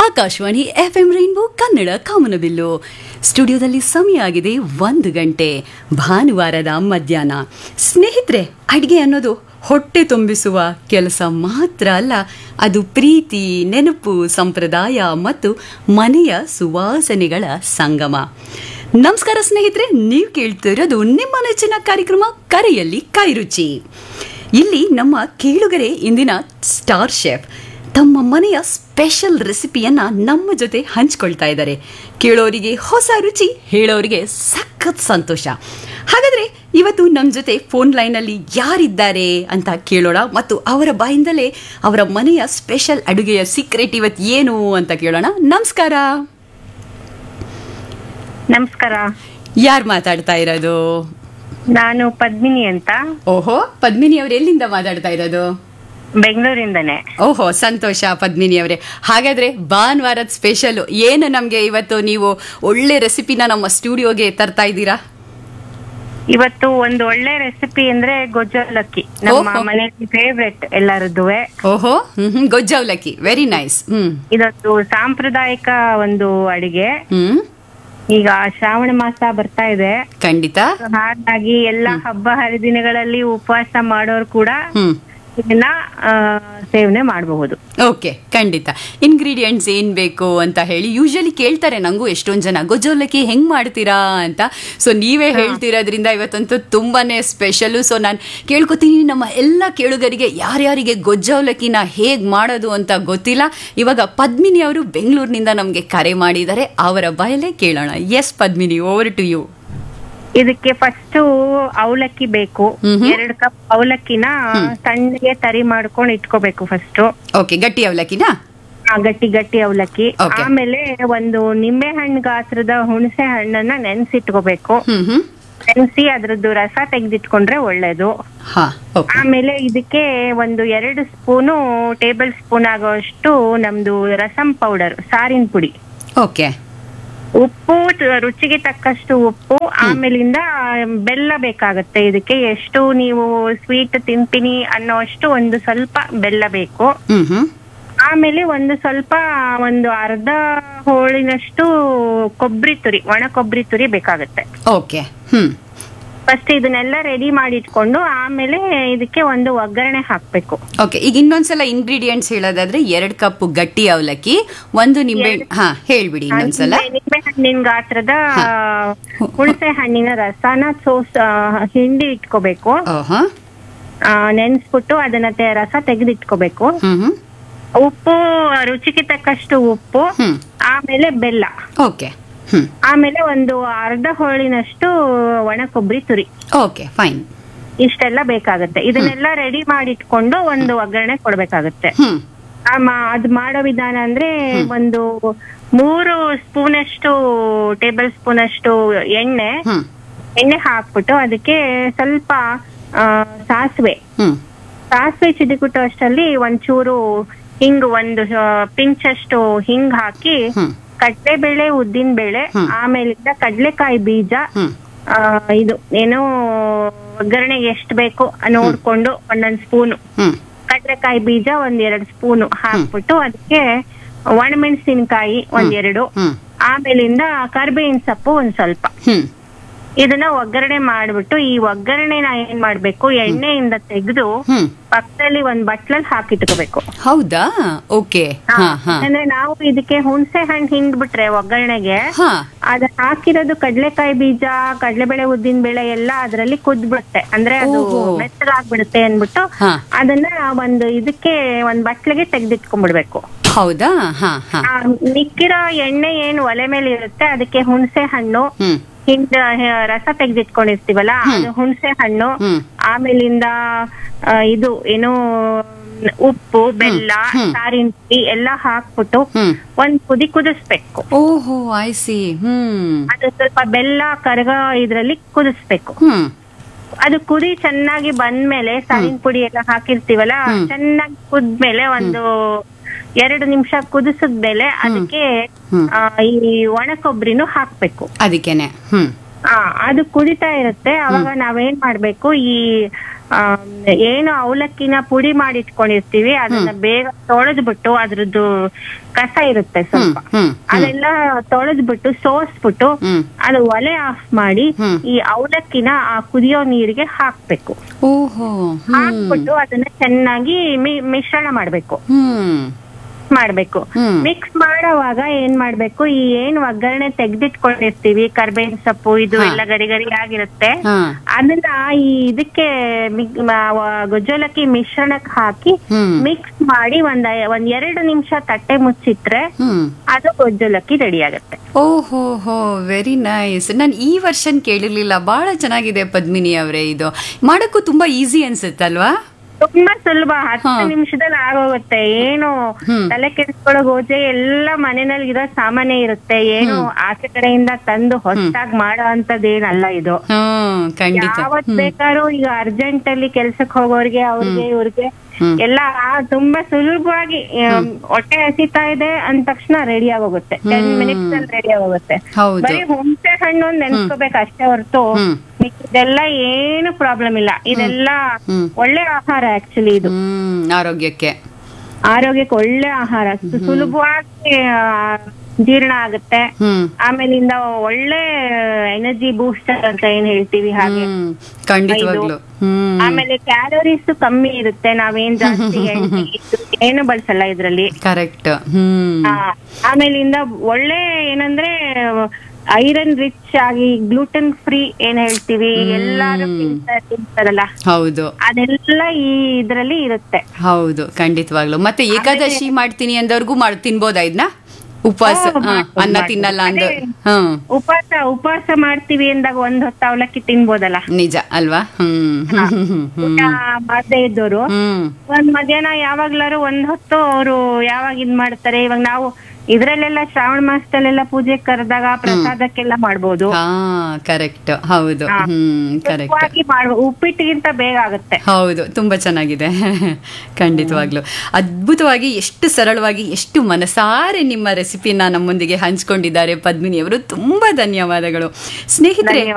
Akashvani F M rainbow Kannada ಕಾಮನಬಿಲ್ಲು ಸ್ಟುಡಿಯೋದಲ್ಲಿ ಸಮಯ ಆಗಿದೆ ಒಂದು ಗಂಟೆ ಭಾನುವಾರದ ಮಧ್ಯಾಹ್ನ ಸ್ನೇಹಿತರೆ ಅಡಿಗೆ ಅನ್ನೋದು ಹೊಟ್ಟೆ ತುಂಬಿಸುವ ಕೆಲಸ ಮಾತ್ರ ಅಲ್ಲ ಅದು ಪ್ರೀತಿ ನೆನಪು ಸಂಪ್ರದಾಯ ಮತ್ತು ಮನೆಯ ಸುವಾಸನೆಗಳ ಸಂಗಮ ನಮಸ್ಕಾರ ಸ್ನೇಹಿತರೆ ನೀವು ಕೇಳ್ತಿರೋದು ನಿಮ್ಮ ನೆಚ್ಚಿನ ಕಾರ್ಯಕ್ರಮ ಕರೆಯಲ್ಲಿ ಕೈರುಚಿ ಇಲ್ಲಿ ನಮ್ಮ ಕೇಳುಗರೆ ಇಂದಿನ ಸ್ಟಾರ್ ಶೆಫ್ ತಮ್ಮ ಮನೆಯ ಸ್ಪೆಷಲ್ ರೆಸಿಪಿಯನ್ನ ನಮ್ಮ ಜೊತೆ ಹಂಚ್ಕೊಳ್ತಾ ಇದ್ದಾರೆ ಕೇಳೋರಿಗೆ ಹೊಸ ರುಚಿ ಹೇಳೋರಿಗೆ ಸಖತ್ ಸಂತೋಷ ಹಾಗಾದ್ರೆ ಇವತ್ತು ನಮ್ಮ ಜೊತೆ ಫೋನ್ ಲೈನಲ್ಲಿ ಯಾರಿದ್ದಾರೆ ಅಂತ ಕೇಳೋಣ ಮತ್ತು ಅವರ ಬಾಯಿಂದಲೇ ಅವರ ಮನೆಯ ಸ್ಪೆಷಲ್ ಅಡುಗೆಯ ಸೀಕ್ರೆಟ್ ಇವತ್ತು ಏನು ಅಂತ ಕೇಳೋಣ ನಮಸ್ಕಾರ ನಮಸ್ಕಾರ ಯಾರು ಮಾತಾಡ್ತಾ ಇರೋದು ನಾನು ಪದ್ಮಿನಿ ಅಂತ ಓಹೋ ಪದ್ಮಿನಿ ಅವರು ಎಲ್ಲಿಂದ ಮಾತಾಡ್ತಾ ಇರೋದು ಬೆಂಗಳೂರಿಂದನೇ ಓಹೋ ಸಂತೋಷ ಪದ್ಮಿನಿ ಅವರೇ ಹಾಗಾದ್ರೆ ಭಾನುವಾರದ ಸ್ಪೆಷಲ್ ಏನು ನಮಗೆ ಇವತ್ತು ನೀವು ಒಳ್ಳೆ ರೆಸಿಪಿನ ನಮ್ಮ ಸ್ಟುಡಿಯೋಗೆ ತರ್ತಾ ಇದ್ದೀರಾ ಇವತ್ತು ಒಂದು ಒಳ್ಳೆ ರೆಸಿಪಿ ಅಂದ್ರೆ ಗೊಜ್ಜಲಕ್ಕಿ ನಮ್ಮ ಓಹೋ. ಮನೆಯಲ್ಲಿ ಫೇವ್ರೆಟ್ ಎಲ್ಲರದ್ದುವೆ ಓಹೋ ಹ್ಮ್ ಹ್ಮ್ ಗೊಜ್ಜವಲಕ್ಕಿ ವೆರಿ ನೈಸ್ ಹ್ಮ್ ಇದೊಂದು ಸಾಂಪ್ರದಾಯಿಕ ಒಂದು ಅಡಿಗೆ ಹ್ಮ್ ಈಗ ಶ್ರಾವಣ ಮಾಸ ಬರ್ತಾ ಇದೆ ಖಂಡಿತ ಹಾಗಾಗಿ ಎಲ್ಲಾ ಹಬ್ಬ ಹರಿದಿನಗಳಲ್ಲಿ ಉಪವಾಸ ಮಾಡೋರು ಕೂಡ ಹ್ಮ್ ಇದನ್ನ ಆ, ಸೇವನೆ ಮಾಡಬಹುದು ಓಕೆ ಖಂಡಿತ ಇಂಗ್ರೀಡಿಯೆಂಟ್ಸ್ ಏನ್ ಬೇಕು ಅಂತ ಹೇಳಿ ಯೂಶಲಿ ಕೇಳ್ತಾರೆ ನಂಗೂ ಎಷ್ಟೊಂದ್ ಜನ ಗೊಜ್ಜವಲಕ್ಕಿ ಹೆಂಗ್ ಮಾಡ್ತೀರಾ ಅಂತ ಸೊ ನೀವೇ ಹೇಳ್ತಿರೋದ್ರಿಂದ ಇವತ್ತಂತೂ ತುಂಬಾನೇ ಸ್ಪೆಷಲು ಸೊ ನಾನು ಕೇಳ್ಕೊತೀನಿ ನಮ್ಮ ಎಲ್ಲ ಕೇಳುಗರಿಗೆ ಯಾರ್ಯಾರಿಗೆ ಗೊಜ್ಜವಲಕ್ಕಿನ ಹೇಗ್ ಮಾಡೋದು ಅಂತ ಗೊತ್ತಿಲ್ಲ ಇವಾಗ ಪದ್ಮಿನಿ ಅವರು ಬೆಂಗಳೂರಿನಿಂದ ನಮಗೆ ಕರೆ ಮಾಡಿದ್ದಾರೆ ಅವರ ಬಾಯಲ್ಲೇ ಕೇಳೋಣ S Padmini over to you ಇದಕ್ಕೆ ಫಸ್ಟ್ ಅವಲಕ್ಕಿ ಬೇಕು ಮ್ಹೂ. ಎರಡು ಕಪ್ ಅವಲಕ್ಕಿನ ಸಣ್ಣಗೆ ತರಿ ಮಾಡ್ಕೊಂಡು ಇಟ್ಕೋಬೇಕು ಫಸ್ಟ್ ಓಕೆ ಗಟ್ಟಿ ಅವಲಕ್ಕಿನಾ ಗಟ್ಟಿ ಗಟ್ಟಿ ಅವಲಕ್ಕಿ Okay. ಆಮೇಲೆ ಒಂದು ನಿಂಬೆ ಹಣ್ಣು ಗಾತ್ರದ ಹುಣಸೆ ಹಣ್ಣನ್ನ ನೆನ್ಸಿಟ್ಕೋಬೇಕು ಹ್ಮ್ ಹ್ಮ್ ನೆನ್ಸಿ ಅದ್ರದ್ದು ರಸ ತೆಗೆದಿಟ್ಕೊಂಡ್ರೆ ಒಳ್ಳೇದು ಹಾ ಓಕೆ ಆಮೇಲೆ ಇದಕ್ಕೆ ಒಂದು ಎರಡು ಸ್ಪೂನು ಟೇಬಲ್ ಸ್ಪೂನ್ ಆಗೋಷ್ಟು ನಮ್ದು ರಸಂ ಪೌಡರ್ ಸಾರಿನ ಪುಡಿ ಓಕೆ ಉಪ್ಪು ತ- ರುಚಿಗೆ ತಕ್ಕಷ್ಟು ಉಪ್ಪು ಆಮೇಲಿಂದ ಬೆಲ್ಲ ಬೇಕಾಗತ್ತೆ ಇದಕ್ಕೆ ಎಷ್ಟು ನೀವು ಸ್ವೀಟ್ ತಿಂತೀನಿ ಅನ್ನೋ ಅಷ್ಟು ಒಂದು ಸ್ವಲ್ಪ ಬೆಲ್ಲ ಬೇಕು ಹ್ಮ್ ಹ್ಮ್ ಆಮೇಲೆ ಒಂದು ಸ್ವಲ್ಪ ಒಂದು ಅರ್ಧ ಹೋಳಿನಷ್ಟು ಕೊಬ್ಬರಿ ತುರಿ ಒಣ ಕೊಬ್ಬರಿ ತುರಿ ಬೇಕಾಗತ್ತೆ ಓಕೆ ಹ್ಮ್ ಫಸ್ಟ್ ಇದನ್ನೆಲ್ಲ ರೆಡಿ ಮಾಡಿ ಇಟ್ಕೊಂಡು ಆಮೇಲೆ ಇದಕ್ಕೆ ಒಂದು ಒಗ್ಗರಣೆ ಹಾಕ್ಬೇಕು ಓಕೆ ಈಗ ಇನ್ನೊಂದ್ಸಲ ಇಂಗ್ರೀಡಿಯೆಂಟ್ಸ್ ಹೇಳೋದಾದ್ರೆ ಎರಡ್ ಕಪ್ ಗಟ್ಟಿ ಅವಲಕ್ಕಿ ಒಂದು ನಿಂಬೆ ಹಾ ಹೇಳ್ಬಿಡಿ ಇನ್ನೊಂದ್ಸಲ ನಿಂಬೆ ಹಣ್ಣಿನ ಗಾತ್ರದ ಹುಣಸೆ ಹಣ್ಣಿನ ರಸನ ಸೋಸ್ ಆ, ಹಿಂಡಿ ಇಟ್ಕೋಬೇಕು ಓಹೋ ಆ, ನೆನ್ಸ್ಬಿಟ್ಟು ಅದನ್ನ ತೆ- ರಸ ತೆಗೆದಿಟ್ಕೋಬೇಕು ಹ್ಮ್ ಹ್ಮ್ ಉಪ್ಪು ರುಚಿಗೆ ತಕ್ಕಷ್ಟು ಉಪ್ಪು ಹ್ಮ್ ಆಮೇಲೆ ಬೆಲ್ಲ ಓಕೆ ಹ್ಮ್ ಆಮೇಲೆ ಒಂದು ಅರ್ಧ ಹೋಳಿನಷ್ಟು ಒಣ ಕೊಬ್ಬರಿ ತುರಿ ಓಕೆ ಫೈನ್ ಇಷ್ಟೆಲ್ಲ ಬೇಕಾಗತ್ತೆ ಇದನ್ನೆಲ್ಲ ರೆಡಿ ಮಾಡಿ ಇಟ್ಕೊಂಡು ಒಂದು ಒಗ್ಗರಣೆ ಕೊಡ್ಬೇಕಾಗತ್ತೆ ಹ್ಮ್ ಆಮ ಅದ್ ಮಾಡೋ ವಿಧಾನ ಅಂದ್ರೆ ಒಂದು ಮೂರು ಸ್ಪೂನ್ ಅಷ್ಟು ಟೇಬಲ್ ಸ್ಪೂನ್ ಅಷ್ಟು ಎಣ್ಣೆ ಹ್ಮ್ ಎಣ್ಣೆ ಹಾಕ್ಬಿಟ್ಟು ಅದಕ್ಕೆ ಸ್ವಲ್ಪ ಆ, ಸಾಸಿವೆ ಹ್ಮ್ ಸಾಸಿವೆ ಚಿಟಿಕುಟ್ಟು ಅಷ್ಟರಲ್ಲಿ ಒಂಚೂರು ಹಿಂಗ್ ಒಂದು ಪಿಂಚ್ ಅಷ್ಟು ಹಿಂಗ್ ಹಾಕಿ ಹ್ಮ್ ಕಡ್ಲೆಬೇಳೆ ಉದ್ದಿನ ಬೇಳೆ ಆಮೇಲಿಂದ ಕಡ್ಲೆಕಾಯಿ ಬೀಜ ಹ್ಮ್ ಆ, ಇದು ಏನೋ ಒಗ್ಗರಣೆಗೆ ಎಷ್ಟು ಬೇಕು ನೋಡ್ಕೊಂಡು ಒಂದೊಂದ್ ಸ್ಪೂನು ಹ್ಮ್ ಕಡ್ಲೆಕಾಯಿ ಬೀಜ ಒಂದ್ ಎರಡ್ ಸ್ಪೂನು ಹಾಕ್ಬಿಟ್ಟು ಅದಕ್ಕೆ ಒಣಮೆಣಸಿನಕಾಯಿ ಒಂದ್ ಎರಡು ಹ್ಮ್ ಆಮೇಲಿಂದ ಕರ್ಬೇವಿನ ಸೊಪ್ಪು ಒಂದ್ ಸ್ವಲ್ಪ ಹ್ಮ್ ಇದನ್ನ ಒಗ್ಗರಣೆ ಮಾಡ್ಬಿಟ್ಟು ಈ ಒಗ್ಗರಣೆನ ಏನ್ ಮಾಡ್ಬೇಕು ಎಣ್ಣೆಯಿಂದ ತೆಗೆದು ಹ್ಮ್ ಪಕ್ಕದಲ್ಲಿ ಒಂದ್ ಬಟ್ಲಲ್ಲಿ ಹಾಕಿಟ್ಕೋಬೇಕು ಹೌದಾ ಓಕೆ ಹಾ ಹಾ ಅಂದ್ರೆ ನಾವು ಇದಕ್ಕೆ ಹುಣಸೆ ಹಣ್ಣು ಹಿಂಡ್ಬಿಟ್ರೆ ಒಗ್ಗರಣೆಗೆ ಹಾ ಅದ ಹಾಕಿರೋದು ಕಡ್ಲೆಕಾಯಿ ಬೀಜ ಕಡ್ಲೆಬೇಳೆ ಉದ್ದಿನ ಬೇಳೆ ಎಲ್ಲ ಅದ್ರಲ್ಲಿ ಕುದ್ಬಿಡುತ್ತೆ ಅಂದ್ರೆ ಅದು ಓಹೋ. ಮೆತ್ತಗಾಗ್ಬಿಡುತ್ತೆ ಅನ್ಬಿಟ್ಟು ಹಾ ಅದನ್ನ ಒಂದು ಇದಕ್ಕೆ ಒಂದ್ ಬಟ್ಲಿಗೆ ತೆಗ್ದಿಟ್ಕೊಂಡ್ಬಿಡ್ಬೇಕು ಹೌದಾ ಹಾ ಹಾ ಆ ಮಿಕ್ಕಿರೋ ಎಣ್ಣೆ ಏನ್ ಒಲೆ ಮೇಲೆ ಇರುತ್ತೆ ಅದಕ್ಕೆ ಹುಣಸೆ ಹಣ್ಣು ಹ್ಮ್ ಹಿಂದ ರಸ ತೆಗ್ದಿಟ್ಕೊಂಡಿರ್ತೀವಲ್ಲ ಅದು ಹುಣಸೆ ಹಣ್ಣು ಹ್ಮ್ ಆಮೇಲಿಂದ ಆ, ಇದು ಏನು ಉಪ್ಪು ಬೆಲ್ಲ ಸಾರಿನ ಪುಡಿ ಎಲ್ಲ ಹಾಕ್ಬಿಟ್ಟು ಹ್ಮ್ ಒಂದ್ ಕುದಿ ಕುದಿಸ್ಬೇಕು ಓಹೋ ಐ ಸಿ ಹ್ಮ್ ಅದು ಸ್ವಲ್ಪ ಬೆಲ್ಲ ಕರಗ ಇದ್ರಲ್ಲಿ ಕುದಿಸ್ಬೇಕು ಹ್ಮ್ ಅದು ಕುದಿ ಚೆನ್ನಾಗಿ ಬಂದ್ಮೇಲೆ ಸಾರಿನ ಪುಡಿ ಎಲ್ಲ ಹಾಕಿರ್ತೀವಲ್ಲ ಚೆನ್ನಾಗಿ ಕುದ್ಮೇಲೆ ಒಂದು ಎರಡು ನಿಮಿಷ ಕುದಿಸಿದ್ಮೇಲೆ ಅದಕ್ಕೆ ಹ್ಮ್. ಆ, ಈ ಒಣ ಕೊಬ್ಬರಿನೂ ಹಾಕ್ಬೇಕು ಅದಕ್ಕೇನೆ ಹ್ಮ್ ಆ ಅದು ಕುದಿತಾ ಇರುತ್ತೆ ಅವಾಗ ನಾವೇನ್ ಮಾಡ್ಬೇಕು ಈ ಆಮ್, ಏನು ಅವಲಕ್ಕಿನ ಪುಡಿ ಮಾಡಿ ಇಟ್ಕೊಂಡಿರ್ತೀವಿ ಅದನ್ನ ಬೇಗ ತೊಳೆದ್ಬಿಟ್ಟು ಅದ್ರದ್ದು ಕಸ ಇರುತ್ತೆ ಸ್ವಲ್ಪ ಹ್ಮ್ ಅದೆಲ್ಲ ತೊಳೆದ್ಬಿಟ್ಟು ಸೋಸ್ಬಿಟ್ಟು ಹ್ಮ್ ಅದು ಒಲೆ ಆಫ್ ಮಾಡಿ ಹ್ಮ್. ಈ ಅವಲಕ್ಕಿನ ಆ ಕುದಿಯೋ ನೀರಿಗೆ ಹಾಕ್ಬೇಕು ಓಹೋ ಹ್ಮ್ ಹಾಕ್ಬಿಟ್ಟು ಅದನ್ನ ಚೆನ್ನಾಗಿ ಮಿ- ಮಿಶ್ರಣ ಮಾಡ್ಬೇಕು ಹ್ಮ್ ಮಾಡ್ಬೇಕು ಹ್ಮ್. ಮಿಕ್ಸ್ ಮಾಡೋವಾಗ ಏನ್ ಮಾಡ್ಬೇಕು ಈ ಏನ್ ಒಗ್ಗರಣೆ ತೆಗ್ದಿಟ್ಕೊಂಡಿರ್ತೀವಿ ಕರ್ಬೇವಿನ ಸೊಪ್ಪು ಇದು ಹಾ. ಎಲ್ಲ ಗರಿ ಗರಿ ಆಗಿರುತ್ತೆ ಹಾ ಅದನ್ನ ಈ ಇದಕ್ಕೆ ಮಿಗ್- ಮ- ವ- ಗೊಜ್ಜೋಲಕ್ಕಿ ಮಿಶ್ರಣಕ್ಕೆ ಹಾಕಿ ಹ್ಮ್ ಮಿಕ್ಸ್ ಮಾಡಿ ಒಂದ್ ಐ- ಒಂದ್ ಎರಡು ನಿಮಿಷ ತಟ್ಟೆ ಮುಚ್ಚಿಟ್ರೆ ಹ್ಮ್ ಅದು ಗೊಜ್ಜೋಲಕ್ಕಿ ರೆಡಿ ಆಗುತ್ತೆ ಓಹೋ ಹೋ ವೆರಿ ನೈಸ್ ನಾನು ಈ ವರ್ಷನ್ ಕೇಳಿರ್ಲಿಲ್ಲ ಬಹಳ ಚೆನ್ನಾಗಿದೆ ಪದ್ಮಿನಿ ಅವರೇ ಇದು ಮಾಡಕ್ಕೂ ತುಂಬಾ ಈಸಿ ಅನ್ಸುತ್ತಲ್ವಾ ತುಂಬಾ ಸುಲಭ ಹತ್ತು ಹಾ. ನಿಮಿಷದಲ್ಲಿ ಆಗೋಗುತ್ತೆ ಏನು ಹ್ಮ್. ತಲೆ ಕೆಡಿಸ್ಕೊಳ್ಳೋ ಗೋಜೆ ಎಲ್ಲ ಮನೆಯಲ್ಲಿ ಇರೋ ಸಾಮಾನ್ಯ ಇರುತ್ತೆ ಏನು ಆಚೆ ಕಡೆಯಿಂದ ತಂದು ಹೊಸದಾಗಿ ಮಾಡೋ ಅಂತದೇನಲ್ಲ ಇದು ಹ್ಮ್ ಖಂಡಿತ ಯಾವತ್ ಬೇಕಾದ್ರೂ ಈಗ ಅರ್ಜೆಂಟ್ ಅಲ್ಲಿ ಕೆಲ್ಸಕ್ ಹೋಗೋರ್ಗೆ ಅವ್ರಿಗೆ ಇವ್ರಿಗೆ ಹ್ಮ್. ಎಲ್ಲ ತುಂಬಾ ಸುಲಭವಾಗಿ ಆಮ್, ಹೊಟ್ಟೆ ಹಸಿತಾ ಇದೆ ಅಂದ ತಕ್ಷಣ ರೆಡಿ ಆಗೋಗುತ್ತೆ ಟೆನ್ ಮಿನಿಟ್ಸ್ ಅಲ್ಲಿ ರೆಡಿ ಆಗೋಗುತ್ತೆ ಹೌದು ಬರೀ ಹುಣಸೆ ಹಣ್ಣು ಒಂದ್ ನೆನ್ಸ್ಕೋಬೇಕು ಅಷ್ಟೇ ಹೊರತು ಹ್ಮ್ ಇದೆಲ್ಲ ಏನು ಪ್ರಾಬ್ಲಮ್ ಇಲ್ಲ ಇದೆಲ್ಲ ಹ್ಮ್. ಒಳ್ಳೆ ಆಹಾರ ಆಕ್ಚುಲಿ ಇದು ಹ್ಮ್ ಆರೋಗ್ಯಕ್ಕೆ ಆರೋಗ್ಯಕ್ಕೆ ಒಳ್ಳೆ ಆಹಾರ ಸುಲಭವಾಗಿ ಆ, ಜೀರ್ಣ ಆಗುತ್ತೆ ಹ್ಮ್ ಆಮೇಲಿಂದ ಒಳ್ಳೆ ಎನರ್ಜಿ ಬೂಸ್ಟರ್ ಅಂತ ಏನ್ ಹೇಳ್ತೀವಿ ಹಾಗೆ ಹ್ಮ್ ಖಂಡಿತವಾಗ್ಲು ಹ್ಮ್ ಆಮೇಲೆ ಕ್ಯಾಲೋರೀಸ್ ಕಮ್ಮಿ ಇರುತ್ತೆ ನಾವೇನ್ ಜಾಸ್ತಿ ಎಣ್ಣೆ ಇದು ಏನು ಬಳಸಲ್ಲ ಇದ್ರಲ್ಲಿ ಕರೆಕ್ಟ್ ಹ್ಮ್ ಆ, ಆಮೇಲಿಂದ ಒಳ್ಳೆ ಏನಂದ್ರೆ ಐರನ್ ರಿಚ್ ಆಗಿ ಗ್ಲೂಟನ್ ಫ್ರೀ ಏನ್ ಹೇಳ್ತೀವಿ ಎಲ್ಲಾರು ತಿಂತಾ- ತಿಂತಾರಲ್ಲ ಹೌದು ಅದೆಲ್ಲ ಈ ಇದ್ರಲ್ಲಿ ಇರುತ್ತೆ ಹೌದು ಖಂಡಿತವಾಗ್ಲು ಮತ್ತೆ ಏಕಾದಶಿ ಮಾಡ್ತೀನಿ ಅಂದವ್ರಿಗೂ ಮಾಡ್ ತಿನ್ಬೋದಾ ಇದನ್ನ ಉಪವಾಸ ಹಾ, ಹಾ, ಮಾಡ್ಬೋದು, ಅನ್ನ ಮಾಡ್ಬೋದು. ತಿನ್ನಲ್ಲ ಅಂದ ಅದೇ. ಹ್ಮ್ ಉಪವಾಸ ಉಪವಾಸ ಮಾಡ್ತೀವಿ ಅಂದಾಗ ಒಂದ್ ಹೊತ್ತು ಅವಲಕ್ಕಿ ತಿನ್ಬೋದಲ್ಲ ನಿಜ ಅಲ್ವಾ ಹ್ಮ್ ಹ್ಮ್ ಹ್ಮ್ ಊಟ ಮಾಡದೇ ಇದ್ದವರು ಹ್ಮ್ ಒಂದ್ ಮಧ್ಯಾಹ್ನ ಯಾವಾಗ್ಲಾರು ಒಂದ್ ಹೊತ್ತು ಅವರು ಯಾವಾಗ ಇದ್ ಮಾಡ್ತಾರೆ ಇವಾಗ ನಾವು ಇದ್ರಲ್ಲೆಲ್ಲ ಶ್ರಾವಣ ಮಾಸದಲ್ಲೆಲ್ಲ ಪೂಜೆ ಕರೆದಾಗ ಪ್ರಸಾದಕ್ಕೆಲ್ಲ ಮಾಡ್ಬೋದು ಹಾ ಕರೆಕ್ಟ್ ಹೌದು ಹಾ. ಹ್ಮ್ ಕರೆಕ್ಟ್ ಸುಲಭವಾಗಿ ಮಾಡ್ಬೋದು ಉಪ್ಪಿಟ್ಟಿಗಿಂತ ಬೇಗ ಆಗುತ್ತೆ ಹೌದು ತುಂಬಾ ಚೆನ್ನಾಗಿದೆ ಖಂಡಿತವಾಗ್ಲು ಅದ್ಭುತವಾಗಿ ಎಷ್ಟು ಸರಳವಾಗಿ ಎಷ್ಟು ಮನಸಾರೆ ನಿಮ್ಮ ರೆಸಿಪಿನ ನಮ್ಮೊಂದಿಗೆ ಹಂಚ್ಕೊಂಡಿದ್ದಾರೆ ಪದ್ಮಿನಿ ಅವರು ತುಂಬಾ ಧನ್ಯವಾದಗಳು ಸ್ನೇಹಿತರೆ